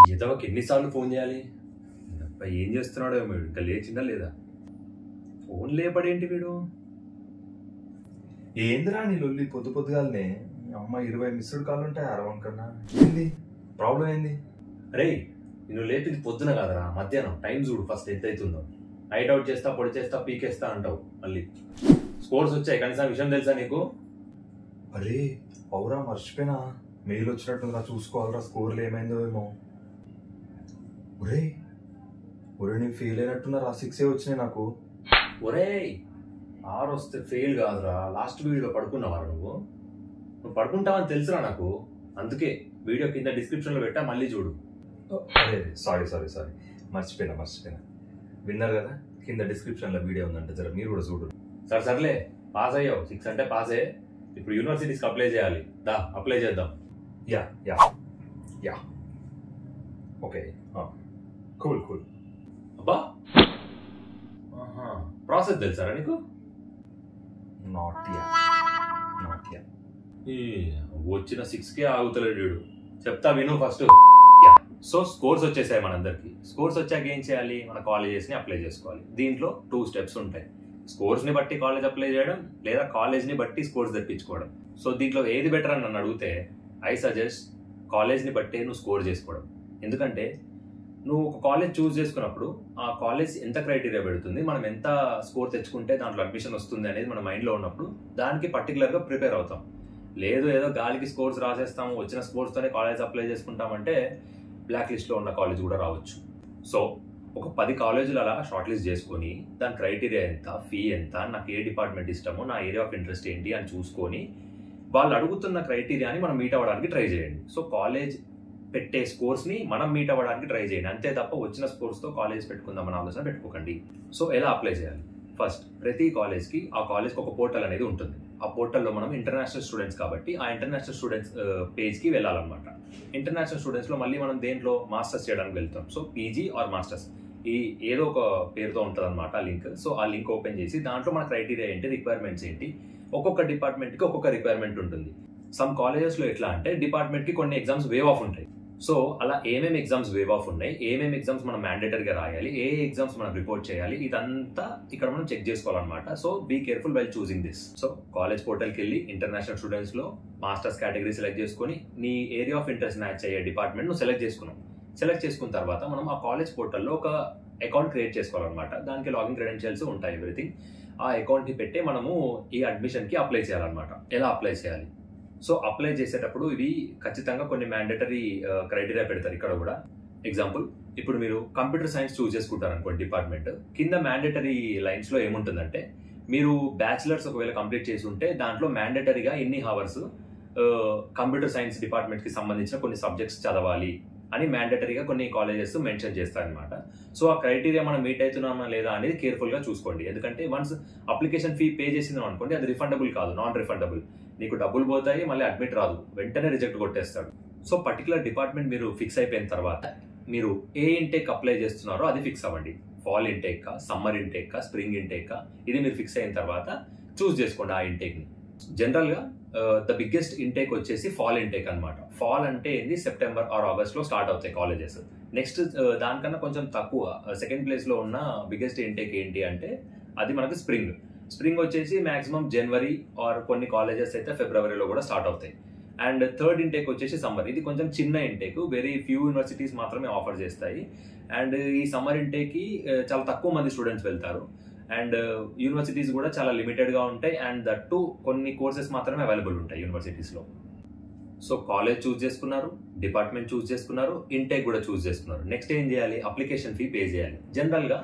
ఈతవకి ఎన్నిసార్లు ఫోన్ చేయాలి అబ్బా, ఏం చేస్తున్నాడో వీడు ఇంకా లేచిందా లేదా ఫోన్ లేపడేంటి వీడు ఏందిరా నీ లొల్లి పొద్దు పొద్దుగాలనే అమ్మ ఇరవై మిస్డ్ కాల్ ఉంటాయి అరవన్ కన్నా ఏంది ప్రాబ్లం ఏంది అరే నేను లేపింది పొద్దున కాదరా మధ్యాహ్నం టైం చూడు ఫస్ట్ ఎంత అవుతుందో నైట్ అవుట్ చేస్తా పొడి చేస్తా పీకేస్తా అంటావు మళ్ళీ స్కోర్స్ వచ్చాయి కనీసం విషయం తెలుసా నీకు అరే అవురా మర్చిపోయినా మెయిల్ వచ్చినట్టు నా చూసుకోవాలరా స్కోర్లు ఏమైందో ఏమో ఒరే ఒరే నేను ఫెయిల్ అయినట్టున్నారా సిక్సే వచ్చినాయి నాకు ఒరేయ్ ఆరు వస్తే ఫెయిల్ కాదురా లాస్ట్ వీడియోలో పడుకున్నావా నువ్వు నువ్వు పడుకుంటావని తెలుసురా నాకు అందుకే వీడియో కింద డిస్క్రిప్షన్లో పెట్టా మళ్ళీ చూడు అరే సారీ సారీ సారీ మర్చిపోయినా మర్చిపోయినా విన్నారు కదా కింద డిస్క్రిప్షన్లో వీడియో ఉందంటే జర మీరు కూడా చూడు సరే సర్లే పాస్ అయ్యావు సిక్స్ అంటే పాసే ఇప్పుడు యూనివర్సిటీస్కి అప్లై చేయాలి దా అప్లై చేద్దాం yeah yeah yeah okay cool cool అబ్బా ప్రాసెస్ తెలుసారా నీకు నాట్ యా నాట్ యా ఈ వచ్చిన సిక్స్ కే ఆగుతలేడు వీడు చెప్తా విను ఫస్ట్ యా సో స్కోర్స్ వచ్చేసాయి మనందరికి స్కోర్స్ వచ్చాక ఏం చేయాలి మన కాలేజెస్ ని అప్లై చేసుకోవాలి దీంట్లో టూ స్టెప్స్ ఉంటాయి స్కోర్స్ ని బట్టి కాలేజ్ అప్లై చేయడం లేదా కాలేజ్ ని బట్టి స్కోర్స్ తెప్పించుకోవడం సో దీంట్లో ఏది బెటర్ అని నన్ను అడిగితే ఐ సజెస్ట్ కాలేజ్ ని బట్టే నువ్వు స్కోర్ చేసుకోవడం ఎందుకంటే నువ్వు ఒక కాలేజ్ చూస్ చేసుకున్నప్పుడు ఆ కాలేజ్ ఎంత క్రైటీరియా పెడుతుంది మనం ఎంత స్కోర్ తెచ్చుకుంటే దాంట్లో అడ్మిషన్ వస్తుంది అనేది మన మైండ్లో ఉన్నప్పుడు దానికి పర్టికులర్గా ప్రిపేర్ అవుతాం లేదు ఏదో గాలికి స్కోర్స్ రాసేస్తాము వచ్చిన స్కోర్స్తోనే కాలేజ్ అప్లై చేసుకుంటామంటే బ్లాక్ లిస్ట్లో ఉన్న కాలేజ్ కూడా రావచ్చు సో ఒక పది కాలేజీలు అలా షార్ట్ లిస్ట్ చేసుకొని దాని క్రైటీరియా ఎంత ఫీ ఎంత నాకు ఏ డిపార్ట్మెంట్ ఇష్టమో నా ఏరియా ఆఫ్ ఇంట్రెస్ట్ ఏంటి అని చూసుకొని వాళ్ళు అడుగుతున్న క్రైటీరియాని మనం మీట్ అవ్వడానికి ట్రై చేయండి సో కాలేజ్ పెట్టే స్కోర్స్ని మనం మీట్ అవ్వడానికి ట్రై చేయండి అంతే తప్ప వచ్చిన స్కోర్స్తో కాలేజ్ పెట్టుకుందామని ఆలోచన పెట్టుకోకండి సో ఎలా అప్లై చేయాలి ఫస్ట్ ప్రతి కాలేజ్కి ఆ కాలేజ్కి ఒక పోర్టల్ అనేది ఉంటుంది ఆ పోర్టల్లో మనం ఇంటర్నేషనల్ స్టూడెంట్స్ కాబట్టి ఆ ఇంటర్నేషనల్ స్టూడెంట్స్ పేజ్కి వెళ్ళాలన్నమాట ఇంటర్నేషనల్ స్టూడెంట్స్లో మళ్ళీ మనం దేంట్లో మాస్టర్స్ చేయడానికి వెళ్తాం సో పీజీ ఆర్ మాస్టర్స్ ఈ ఏదో ఒక పేరుతో ఉంటుంది అనమాట లింక్ సో ఆ లింక్ ఓపెన్ చేసి దాంట్లో మన క్రైటీరియా ఏంటి రిక్వైర్మెంట్స్ ఏంటి ఒక్కొక్క డిపార్ట్మెంట్కి ఒక్కొక్క రిక్వైర్మెంట్ ఉంటుంది సమ్ కాలేజెస్లో ఎట్లా అంటే డిపార్ట్మెంట్కి కొన్ని ఎగ్జామ్స్ వేవ్ ఆఫ్ ఉంటాయి సో అలా ఏమేమి ఎగ్జామ్స్ వేవ్ ఆఫ్ ఉన్నాయి ఏమేమి ఎగ్జామ్స్ మనం మ్యాండేటరీగా రాయాలి ఏ ఎగ్జామ్స్ మనం రిపోర్ట్ చేయాలి ఇదంతా ఇక్కడ మనం చెక్ చేసుకోవాలన్నమాట so be careful well choosing this so college పోర్టల్కి వెళ్ళి ఇంటర్నేషనల్ స్టూడెంట్స్లో మాస్టర్స్ కేటగిరీ సెలెక్ట్ చేసుకొని నీ ఏరియా ఆఫ్ ఇంట్రెస్ట్ మ్యాచ్ అయ్యే డిపార్ట్మెంట్ నువ్వు సెలెక్ట్ చేసుకున్నావు సెలెక్ట్ చేసుకున్న తర్వాత మనం ఆ కాలేజ్ పోర్టల్లో ఒక అకౌంట్ క్రియేట్ చేసుకోవాలన్నమాట దానికి లాగిన్ క్రెడెన్షియల్స్ ఉంటాయి ఎవ్రీథింగ్ ఆ అకౌంట్ని పెట్టి మనము ఈ అడ్మిషన్కి అప్లై చేయాలన్నమాట ఎలా అప్లై చేయాలి సో అప్లై చేసేటప్పుడు ఇవి ఖచ్చితంగా కొన్ని మ్యాండేటరీ క్రైటీరియా పెడతారు ఇక్కడ కూడా ఎగ్జాంపుల్ ఇప్పుడు మీరు కంప్యూటర్ సైన్స్ చూస్ చేసుకుంటారు అనుకోండి డిపార్ట్మెంట్ కింద మ్యాండేటరీ లైన్స్లో ఏముంటుందంటే మీరు బ్యాచిలర్స్ ఒకవేళ కంప్లీట్ చేసి ఉంటే దాంట్లో మ్యాండేటరీగా ఎన్ని హవర్స్ కంప్యూటర్ సైన్స్ డిపార్ట్మెంట్కి సంబంధించిన కొన్ని సబ్జెక్ట్స్ చదవాలి అని మ్యాండేటరీగా కొన్ని కాలేజెస్ మెన్షన్ చేస్తారనమాట సో ఆ క్రైటీరియా మనం మీట్ అవుతున్నామా లేదా అనేది కేర్ఫుల్గా చూసుకోండి ఎందుకంటే వన్స్ అప్లికేషన్ ఫీ పే చేసిందాం అనుకోండి అది రిఫండబుల్ కాదు నాన్ రిఫండబుల్ నీకు డబ్బులు పోతాయి మళ్ళీ అడ్మిట్ రాదు వెంటనే రిజెక్ట్ కొట్టేస్తాడు సో పర్టికులర్ డిపార్ట్మెంట్ మీరు ఫిక్స్ అయిపోయిన తర్వాత మీరు ఏ ఇంటేక్ అప్లై చేస్తున్నారో అది ఫిక్స్ అవ్వండి ఫాల్ ఇంటేక్ కా సమ్మర్ ఇంటేక్ కా స్ప్రింగ్ ఇంటేక్ కా ఇది మీరు ఫిక్స్ అయిన తర్వాత చూస్ చేసుకోండి ఆ ఇంటేక్ని జనరల్గా ద బిగ్గెస్ట్ ఇంటేక్ వచ్చేసి ఫాల్ ఇంటేక్ అనమాట ఫాల్ అంటే ఏంది సెప్టెంబర్ ఆర్ ఆగస్ట్ లో స్టార్ట్ అవుతాయి కాలేజెస్ నెక్స్ట్ దానికన్నా కొంచెం తక్కువ సెకండ్ ప్లేస్ లో ఉన్న బిగ్గెస్ట్ ఇంటేక్ ఏంటి అంటే అది మనకు స్ప్రింగ్ స్ప్రింగ్ వచ్చేసి మాక్సిమం జనవరి ఆర్ కొన్ని కాలేజెస్ అయితే ఫిబ్రవరిలో కూడా స్టార్ట్ అవుతాయి అండ్ థర్డ్ ఇంటేక్ వచ్చేసి సమ్మర్ ఇది కొంచెం చిన్న ఇంటేక్ వెరీ ఫ్యూ యూనివర్సిటీస్ మాత్రమే ఆఫర్ చేస్తాయి అండ్ ఈ సమ్మర్ ఇంటేక్కి చాలా తక్కువ మంది స్టూడెంట్స్ వెళ్తారు అండ్ యూనివర్సిటీస్ కూడా చాలా లిమిటెడ్గా ఉంటాయి అండ్ దట్ టు కొన్ని కోర్సెస్ మాత్రమే అవైలబుల్ ఉంటాయి యూనివర్సిటీస్లో సో కాలేజ్ చూస్ చేసుకున్నారు డిపార్ట్మెంట్ చూస్ చేసుకున్నారు ఇంటేక్ కూడా చూస్ చేసుకున్నారు నెక్స్ట్ ఏం చేయాలి అప్లికేషన్ ఫీ పే చేయాలి జనరల్గా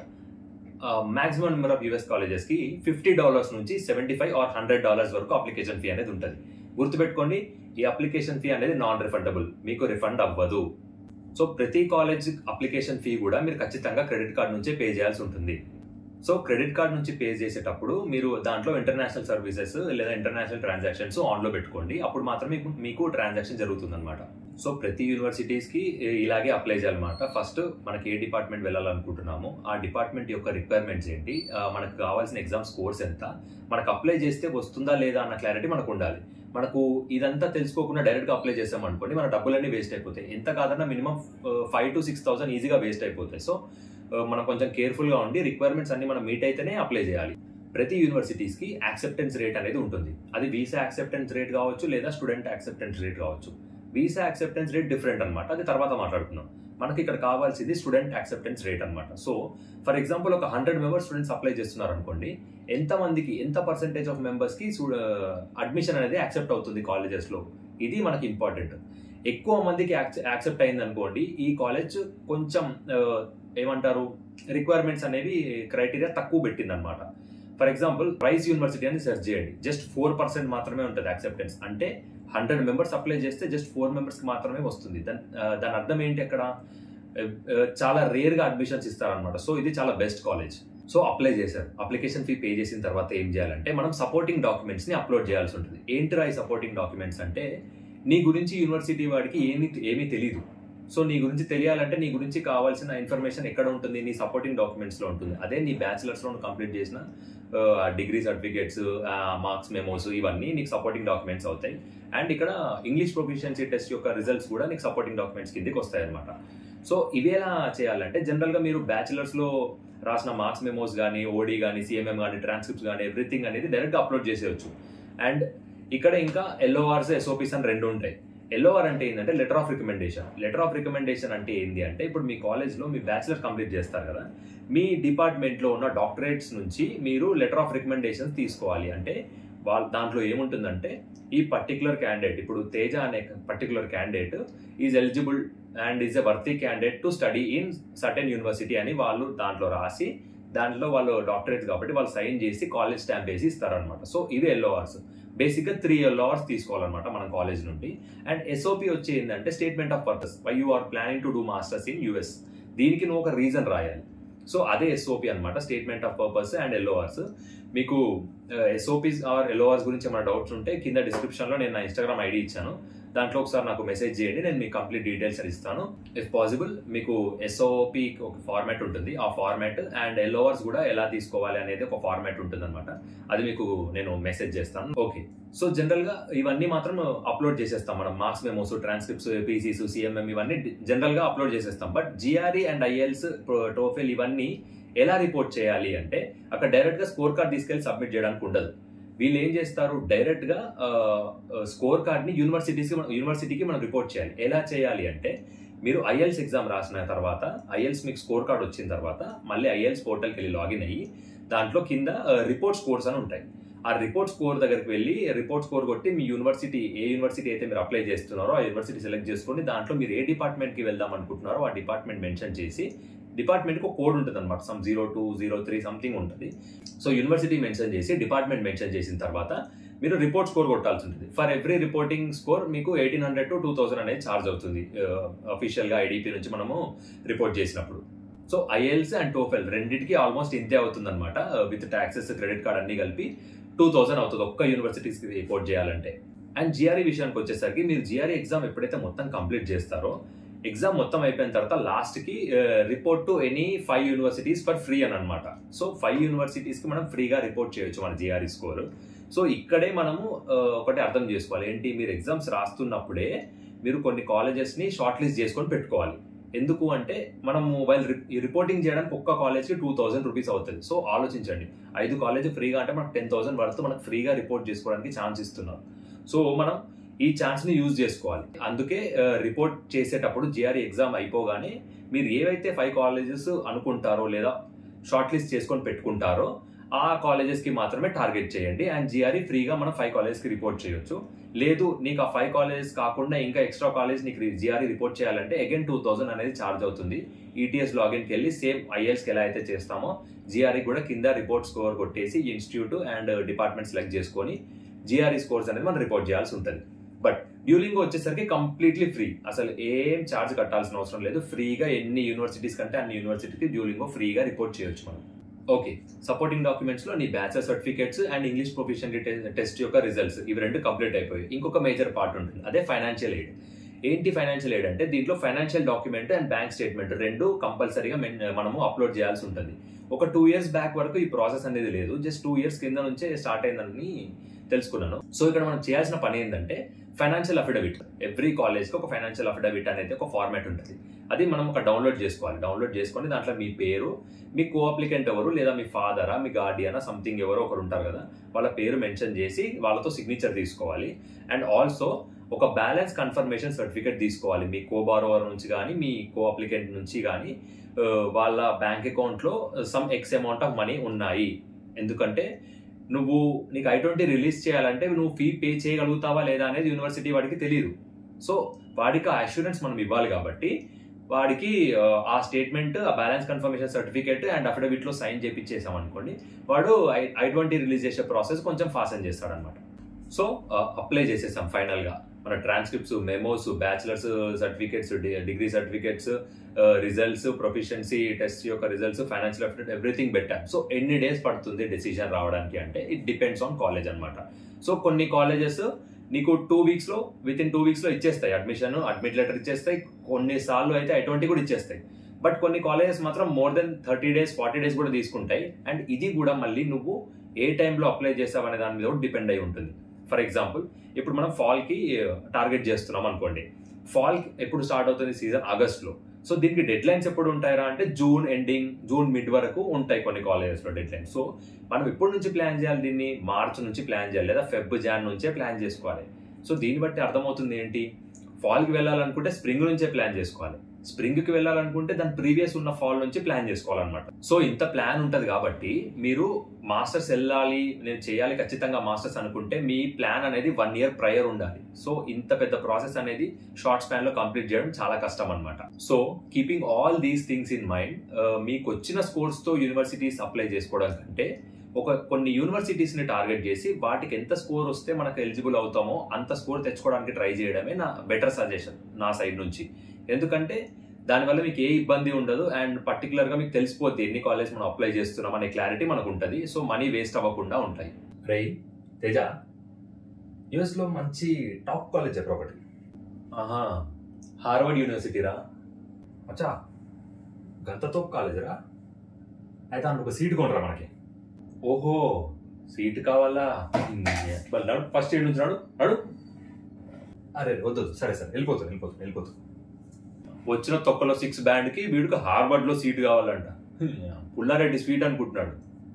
మాక్సిమం నెంబర్ ఆఫ్ యూఎస్ కాలేజెస్కి ఫిఫ్టీ డాలర్స్ నుంచి seventy five or hundred dollars వరకు అప్లికేషన్ ఫీ అనేది ఉంటుంది గుర్తుపెట్టుకోండి ఈ అప్లికేషన్ ఫీ అనేది నాన్ రిఫండబుల్ మీకు రిఫండ్ అవ్వదు సో ప్రతి కాలేజ్ అప్లికేషన్ ఫీ కూడా మీరు ఖచ్చితంగా క్రెడిట్ కార్డ్ నుంచే పే చేయాల్సి ఉంటుంది సో క్రెడిట్ కార్డ్ నుంచి పే చేసేటప్పుడు మీరు దాంట్లో ఇంటర్నేషనల్ సర్వీసెస్ లేదా ఇంటర్నేషనల్ ట్రాన్సాక్షన్స్ ఆన్లో పెట్టుకోండి అప్పుడు మాత్రమే మీకు మీకు ట్రాన్సాక్షన్ జరుగుతుంది అనమాట సో ప్రతి యూనివర్సిటీస్కి ఇలాగే అప్లై చేయాలన్నమాట ఫస్ట్ మనకి ఏ డిపార్ట్మెంట్ వెళ్ళాలనుకుంటున్నామో ఆ డిపార్ట్మెంట్ యొక్క రిక్వైర్మెంట్స్ ఏంటి మనకు కావాల్సిన ఎగ్జామ్ స్కోర్స్ ఎంత మనకు అప్లై చేస్తే వస్తుందా లేదా అన్న క్లారిటీ మనకు ఉండాలి మనకు ఇదంతా తెలుసుకోకుండా డైరెక్ట్గా అప్లై చేసాం అనుకోండి మన డబ్బులన్నీ వేస్ట్ అయిపోతాయి ఎంత కాదన్నా minimum five to six thousand ఈజీగా వేస్ట్ అయిపోతాయి సో మనం కొంచెం కేర్ఫుల్గా ఉండి రిక్వైర్మెంట్స్ అన్ని మనం మీట్ అయితేనే అప్లై చేయాలి ప్రతి యూనివర్సిటీస్కి యాక్సెప్టెన్స్ రేట్ అనేది ఉంటుంది అది వీసా యాక్సెప్టెన్స్ రేట్ కావచ్చు లేదా స్టూడెంట్ యాక్సెప్టెన్స్ రేట్ కావచ్చు వీసా యాక్సెప్టెన్స్ రేట్ డిఫరెంట్ అనమాట అది తర్వాత మాట్లాడుకుందాం మనకి ఇక్కడ కావాల్సింది స్టూడెంట్ యాక్సెప్టెన్స్ రేట్ అనమాట సో ఫర్ ఎగ్జాంపుల్ ఒక హండ్రెడ్ మెంబర్స్ స్టూడెంట్స్ అప్లై చేస్తున్నారు అనుకోండి ఎంత మందికి ఎంత పర్సెంటేజ్ ఆఫ్ మెంబర్స్కి అడ్మిషన్ అనేది యాక్సెప్ట్ అవుతుంది కాలేజెస్లో ఇది మనకి ఇంపార్టెంట్ ఎక్కువ మందికి యాక్సెప్ట్ అయింది అనుకోండి ఈ కాలేజ్ కొంచెం ఏమంటారు రిక్వైర్మెంట్స్ అనేవి క్రైటీరియా తక్కువ పెట్టింది అనమాట ఫర్ ఎగ్జాంపుల్ ప్రైస్ యూనివర్సిటీ అని సెర్చ్ చేయండి జస్ట్ ఫోర్ పర్సెంట్ మాత్రమే ఉంటుంది యాక్సెప్టెన్స్ అంటే హండ్రెడ్ మెంబర్స్ అప్లై చేస్తే జస్ట్ ఫోర్ మెంబర్స్కి మాత్రమే వస్తుంది దాని దాని అర్థం ఏంటి అక్కడ చాలా రేర్గా అడ్మిషన్స్ ఇస్తారనమాట సో ఇది చాలా బెస్ట్ కాలేజ్ సో అప్లై చేశారు అప్లికేషన్ ఫీ పే చేసిన తర్వాత ఏం చేయాలంటే మనం సపోర్టింగ్ డాక్యుమెంట్స్ని అప్లోడ్ చేయాల్సి ఉంటుంది ఏంటిరా ఈ సపోర్టింగ్ డాక్యుమెంట్స్ అంటే నీ గురించి యూనివర్సిటీ వాడికి ఏమీ ఏమీ తెలియదు సో నీ గురించి తెలియాలంటే నీ గురించి కావాల్సిన ఇన్ఫర్మేషన్ ఎక్కడ ఉంటుంది నీ సపోర్టింగ్ డాక్యుమెంట్స్లో ఉంటుంది అదే నీ బ్యాచిలర్స్లో కంప్లీట్ చేసిన డిగ్రీ సర్టిఫికేట్స్ మార్క్స్ మెమోస్ ఇవన్నీ నీకు సపోర్టింగ్ డాక్యుమెంట్స్ అవుతాయి అండ్ ఇక్కడ ఇంగ్లీష్ ప్రొఫిషియన్సీ టెస్ట్ యొక్క రిజల్ట్స్ కూడా నీకు సపోర్టింగ్ డాక్యుమెంట్స్ కిందకి వస్తాయి అనమాట సో ఇవి ఎలా చేయాలంటే జనరల్గా మీరు బ్యాచిలర్స్లో రాసిన మార్క్స్ మెమోస్ కానీ ఓడి కానీ సిఎంఎం కానీ ట్రాన్స్క్రిప్ట్స్ కానీ ఎవ్రీథింగ్ అనేది డైరెక్ట్గా అప్లోడ్ చేసేయచ్చు అండ్ ఇక్కడ ఇంకా ఎల్ఓఆర్స్ ఎస్ఓపీస్ అని రెండు ఉంటాయి ఎల్ఓఆర్ అంటే ఏంటంటే letter of recommendation letter of recommendation అంటే ఏంటి అంటే ఇప్పుడు మీ కాలేజ్లో మీ బ్యాచిలర్ కంప్లీట్ చేస్తారు కదా మీ డిపార్ట్మెంట్లో ఉన్న డాక్టరేట్స్ నుంచి మీరు లెటర్ ఆఫ్ రికమెండేషన్స్ తీసుకోవాలి అంటే వాళ్ళ దాంట్లో ఏముంటుందంటే ఈ పర్టికులర్ క్యాండిడేట్ ఇప్పుడు తేజ అనే particular candidate is eligible and is a worthy candidate to study in certain university అని వాళ్ళు దాంట్లో రాసి దాంట్లో వాళ్ళు డాక్టరేట్ కాబట్టి వాళ్ళు సైన్ చేసి కాలేజ్ స్టాంప్ వేసి ఇస్తారనమాట సో ఇవి ఎల్ఓఆర్స్ బేసిక్గా త్రీ అవర్స్ తీసుకోవాలన్నమాట మన కాలేజ్ నుండి అండ్ ఎస్ఓపి వచ్చి ఏంటంటే statement of purpose why you are planning to do masters in US దీనికి నువ్వు ఒక రీజన్ రాయాలి సో అదే ఎస్ఓపి అనమాట statement of purpose and LORs మీకు ఎస్ఓపీస్ ఆర్ ఎల్ఓఆర్స్ గురించి ఏమైనా డౌట్స్ ఉంటే కింద డిస్క్రిప్షన్లో నేను నా ఇన్స్టాగ్రామ్ ఐడి ఇచ్చాను దాంట్లో ఒకసారి నాకు మెసేజ్ చేయండి నేను మీకు కంప్లీట్ డీటెయిల్స్ ఇస్తాను ఇఫ్ పాసిబుల్ మీకు ఎస్ఓపి ఒక ఫార్మాట్ ఉంటుంది ఆ ఫార్మాట్ అండ్ ఎల్ఓవర్స్ కూడా ఎలా తీసుకోవాలి అనేది ఒక ఫార్మాట్ ఉంటుంది అనమాట అది మీకు నేను మెసేజ్ చేస్తాను ఓకే సో జనరల్ గా ఇవన్నీ మాత్రం అప్లోడ్ చేసేస్తాం మనం marks memos transcripts PCs CMM ఇవన్నీ జనరల్ గా అప్లోడ్ చేసేస్తాం but GRE and IELTS TOEFL ఇవన్నీ ఎలా రిపోర్ట్ చేయాలి అంటే అక్కడ డైరెక్ట్ గా స్కోర్ కార్డ్ తీసుకెళ్లి సబ్మిట్ చేయడానికి ఉండదు వీళ్ళు ఏం చేస్తారు డైరెక్ట్ గా స్కోర్ కార్డ్ ని యూనివర్సిటీస్ యూనివర్సిటీకి మనం రిపోర్ట్ చేయాలి ఎలా చేయాలి అంటే మీరు ఐఎల్స్ ఎగ్జామ్ రాసిన తర్వాత ఐఎల్స్ మీకు స్కోర్ కార్డ్ వచ్చిన తర్వాత మళ్ళీ ఐఎల్స్ పోర్టల్కి వెళ్ళి లాగిన్ అయ్యి దాంట్లో కింద రిపోర్ట్ స్కోర్స్ అని ఉంటాయి ఆ రిపోర్ట్ స్కోర్ దగ్గరికి వెళ్ళి రిపోర్ట్ స్కోర్ కొట్టి మీ యూనివర్సిటీ ఏ యూనివర్సిటీ అయితే మీరు అప్లై చేస్తున్నారో ఆ యూనివర్సిటీ సెలెక్ట్ చేసుకోండి దాంట్లో మీరు ఏ డిపార్ట్మెంట్కి వెళ్దాం అనుకుంటున్నారో ఆ డిపార్ట్మెంట్ మెన్షన్ చేసి డిపార్ట్మెంట్కి ఒక కోడ్ ఉంటుంది అనమాట some zero two zero three something ఉంటుంది సో యూనివర్సిటీ మెన్షన్ చేసి డిపార్ట్మెంట్ మెన్షన్ చేసిన తర్వాత మీరు రిపోర్ట్ స్కోర్ కొట్టాల్సి ఉంటుంది ఫర్ ఎవ్రీ రిపోర్టింగ్ స్కోర్ మీకు eighteen hundred to two thousand అనేది ఛార్జ్ అవుతుంది అఫీషియల్గా ఐడిపి నుంచి మనము రిపోర్ట్ చేసినప్పుడు సో ఐఎల్స్ అండ్ టోఫెల్ రెండింటికి ఆల్మోస్ట్ ఇంతే అవుతుంది అనమాట విత్ ట్యాక్సెస్ క్రెడిట్ కార్డ్ అన్ని కలిపి టూ థౌసండ్ అవుతుంది ఒక్క యూనివర్సిటీస్కి రిపోర్ట్ చేయాలంటే అండ్ జిఆర్ఈ విషయానికి వచ్చేసరికి మీరు జిఆర్ఈ ఎగ్జామ్ ఎప్పుడైతే మొత్తం కంప్లీట్ చేస్తారో ఎగ్జామ్ మొత్తం అయిపోయిన తర్వాత లాస్ట్కి report to any five universities for free అని అనమాట సో ఫైవ్ యూనివర్సిటీస్కి మనం ఫ్రీగా రిపోర్ట్ చేయొచ్చు మన జిఆర్ఈ స్కోర్ సో ఇక్కడే మనము ఒకటి అర్థం చేసుకోవాలి ఏంటి మీరు ఎగ్జామ్స్ రాస్తున్నప్పుడే మీరు కొన్ని కాలేజెస్ని షార్ట్ లిస్ట్ చేసుకొని పెట్టుకోవాలి ఎందుకు అంటే మనము వైల్ రిపోర్టింగ్ చేయడానికి ఒక్క కాలేజ్కి టూ థౌసండ్ రూపీస్ అవుతుంది సో ఆలోచించండి ఐదు కాలేజ్ ఫ్రీగా అంటే మనకు టెన్ థౌసండ్ పడుతూ మనకు ఫ్రీగా రిపోర్ట్ చేసుకోవడానికి ఛాన్స్ ఇస్తున్నారు సో మనం ఈ ఛాన్స్ని యూజ్ చేసుకోవాలి అందుకే రిపోర్ట్ చేసేటప్పుడు జిఆర్ఈ ఎగ్జామ్ అయిపోగానే మీరు ఏవైతే ఫైవ్ కాలేజెస్ అనుకుంటారో లేదా షార్ట్ లిస్ట్ చేసుకొని పెట్టుకుంటారో ఆ కాలేజెస్కి మాత్రమే టార్గెట్ చేయండి అండ్ జిఆర్ఈ ఫ్రీగా మనం ఫైవ్ కాలేజెస్కి రిపోర్ట్ చేయొచ్చు లేదు నీకు ఆ ఫైవ్ కాలేజెస్ కాకుండా ఇంకా ఎక్స్ట్రా కాలేజ్ నీకు జిఆర్ఈ రిపోర్ట్ చేయాలంటే అగైన్ టూ థౌసండ్ అనేది ఛార్జ్ అవుతుంది ఈటీఎస్ లాగిన్కి వెళ్ళి సేమ్ ఐఎల్స్కి ఎలా అయితే చేస్తామో జిఆర్ఈ కూడా కింద రిపోర్ట్ స్కోర్ కొట్టేసి ఇన్స్టిట్యూట్ అండ్ డిపార్ట్మెంట్ సెలెక్ట్ చేసుకొని జిఆర్ఈ స్కోర్స్ అనేది మనం రిపోర్ట్ చేయాల్సి ఉంటుంది బట్ డ్యూలింగ్ వచ్చేసరికి కంప్లీట్లీ ఫ్రీ అసలు ఏం ఛార్జ్ కట్టాల్సిన అవసరం లేదు ఫ్రీగా ఎన్ని యూనివర్సిటీస్ కంటే అన్ని యూనివర్సిటీకి డ్యూలింగ్ ఫ్రీగా రిపోర్ట్ చేయొచ్చు మనం ఓకే సపోర్టింగ్ డాక్యుమెంట్స్ లో నీ bachelor certificates and English proficiency test యొక్క రిజల్ట్స్ ఇవి రెండు కంప్లీట్ అయిపోయాయి ఇంకొక మేజర్ పార్ట్ ఉంటుంది అదే ఫైనాన్షియల్ ఎయిడ్ ఏంటి ఫైనాన్షియల్ ఎయిడ్ అంటే దీంట్లో financial document and bank statement రెండు కంపల్సరీగా మనము అప్లోడ్ చేయాల్సి ఉంటుంది ఒక టూ ఇయర్స్ బ్యాక్ వరకు ఈ ప్రాసెస్ అనేది లేదు జస్ట్ టూ ఇయర్స్ కింద నుంచే స్టార్ట్ అయిందని తెలుసుకున్నాను సో ఇక్కడ మనం చేయాల్సిన పని ఏంటంటే ఫైనాన్షియల్ అఫిడవిట్ ఎవ్రీ కాలేజ్కి ఒక ఫైనాన్షియల్ అఫిడవిట్ అనేది ఒక ఫార్మాట్ ఉంటుంది అది మనం ఒక డౌన్లోడ్ చేసుకోవాలి డౌన్లోడ్ చేసుకొని దాంట్లో మీ పేరు మీ కో అప్లికెంట్ ఎవరు లేదా మీ ఫాదరా మీ గార్డియనా సంథింగ్ ఎవరో ఒకరు ఉంటారు కదా వాళ్ళ పేరు మెన్షన్ చేసి వాళ్ళతో సిగ్నేచర్ తీసుకోవాలి అండ్ ఆల్సో ఒక బ్యాలెన్స్ కన్ఫర్మేషన్ సర్టిఫికేట్ తీసుకోవాలి మీ కో బారోవర్ నుంచి కానీ మీ కో అప్లికెంట్ నుంచి కానీ ఆ, వాళ్ళ బ్యాంక్ అకౌంట్లో some X amount of money ఉన్నాయి ఎందుకంటే నువ్వు నీకు ఐ ట్వంటీ రిలీజ్ చేయాలంటే నువ్వు ఫీ పే చేయగలుగుతావా లేదా అనేది యూనివర్సిటీ వాడికి తెలియదు సో వాడికి ఆ అష్యూరెన్స్ మనం ఇవ్వాలి కాబట్టి వాడికి ఆ, ఆ స్టేట్మెంట్ ఆ balance confirmation certificate and affidavit లో సైన్ చేపించేసాం అనుకోండి వాడు ఐ ఐ ట్వంటీ రిలీజ్ చేసే ప్రాసెస్ కొంచెం ఫాస్ట్ చేస్తాడు అనమాట సో అప్లై చేసేసాం ఫైనల్ గా మన transcripts memos bachelors certificates degree certificates results proficiency test యొక్క రిజల్ట్స్ ఫైనాన్షియల్ అఫిడవిట్ ఎవ్రీథింగ్ పెట్టాం సో ఎన్ని డేస్ పడుతుంది డెసిషన్ రావడానికి అంటే ఇట్ డిపెండ్స్ ఆన్ కాలేజ్ అనమాట సో కొన్ని కాలేజెస్ నీకు టూ వీక్స్ లో విత్ ఇన్ టూ వీక్స్ లో ఇచ్చేస్తాయి అడ్మిషన్ అడ్మిట్ లెటర్ ఇచ్చేస్తాయి కొన్ని సార్లు అయితే ఎటువంటి కూడా ఇచ్చేస్తాయి బట్ కొన్ని కాలేజెస్ మాత్రం more than thirty days forty days కూడా తీసుకుంటాయి అండ్ ఇది కూడా మళ్ళీ నువ్వు ఏ టైంలో అప్లై చేస్తావు అనే దాని మీద కూడా డిపెండ్ అయి ఉంటుంది ఫర్ ఎగ్జాంపుల్ ఇప్పుడు మనం ఫాల్ కి టార్గెట్ చేస్తున్నాం అనుకోండి ఫాల్ ఎప్పుడు స్టార్ట్ అవుతుంది సీజన్ ఆగస్ట్ లో సో దీనికి డెడ్ లైన్స్ ఎప్పుడు ఉంటాయరా అంటే జూన్ ఎండింగ్ జూన్ మిడ్ వరకు ఉంటాయి కొన్ని కాలేజెస్ లో డెడ్ లైన్స్ సో మనం ఎప్పటి నుంచి ప్లాన్ చేయాలి దీన్ని మార్చ్ నుంచి ప్లాన్ చేయాలి లేదా ఫెబ్ జాన్ నుంచే ప్లాన్ చేసుకోవాలి సో దీన్ని బట్టి అర్థమవుతుంది ఏంటి ఫాల్ కి వెళ్ళాలనుకుంటే స్ప్రింగ్ నుంచే ప్లాన్ చేసుకోవాలి స్ప్రింగ్ కి వెళ్ళాలనుకుంటే దాని ప్రీవియస్ ఉన్న ఫాల్ నుంచి ప్లాన్ చేసుకోవాలన్నమాట సో ఇంత ప్లాన్ ఉంటది కాబట్టి మీరు మాస్టర్స్ వెళ్ళాలి నేను చేయాలి ఖచ్చితంగా మాస్టర్స్ అనుకుంటే మీ ప్లాన్ అనేది వన్ ఇయర్ ప్రయర్ ఉండాలి సో ఇంత పెద్ద ప్రాసెస్ అనేది షార్ట్ స్పాన్ లో కంప్లీట్ చేయడం చాలా కష్టం అనమాట so keeping all these things in mind మీకు వచ్చిన స్కోర్స్ తో యూనివర్సిటీస్ అప్లై చేసుకోవడం కంటే ఒక కొన్ని యూనివర్సిటీస్ ని టార్గెట్ చేసి వాటికి ఎంత స్కోర్ వస్తే మనకు ఎలిజిబుల్ అవుతామో అంత స్కోర్ తెచ్చుకోవడానికి ట్రై చేయడమే నా బెటర్ సజెషన్ నా సైడ్ నుంచి ఎందుకంటే దానివల్ల మీకు ఏ ఇబ్బంది ఉండదు అండ్ పర్టికులర్ గా మీకు తెలిసిపోద్ది ఎన్ని కాలేజ్ మనం అప్లై చేస్తున్నాం అనే క్లారిటీ మనకు ఉంటుంది సో మనీ వేస్ట్ అవ్వకుండా ఉంటాయి రై తేజ యుఎస్ లో మంచి టాప్ కాలేజ్ చెప్పరు ఒకటి ఆహా హార్వర్డ్ యూనివర్సిటీ రా అచ్చా గంత తోపు కాలేజ్ రా అయితే అందులో ఒక సీట్ కొనరా మనకి ఓహో సీట్ కావాలా ఫస్ట్ ఇయర్ నుంచి నాడు నడు అరే వద్దు వద్దు. సరే సరే వెళ్ళిపోతాను వెళ్ళిపోతాను వెళ్ళిపోతాను వచ్చిన తొక్కలో సిక్స్ బ్యాండ్ కి వీడికి హార్వర్డ్ లో సీట్ కావాలంట పుల్లారెడ్డి స్వీట్ అనుకుంటున్నాడు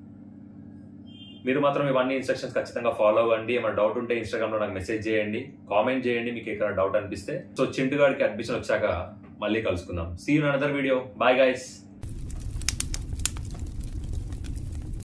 మీరు మాత్రం ఇవన్నీ ఇన్స్ట్రక్షన్స్ ఖచ్చితంగా ఫాలో అవ్వండి ఏమైనా డౌట్ ఉంటే ఇన్స్టాగ్రామ్ లో నాకు మెసేజ్ చేయండి కామెంట్ చేయండి మీకు ఎక్కడ డౌట్ అనిపిస్తే సో చింటుగాడికి అడ్మిషన్ వచ్చాక మళ్ళీ కలుసుకుందాం see you another video bye guys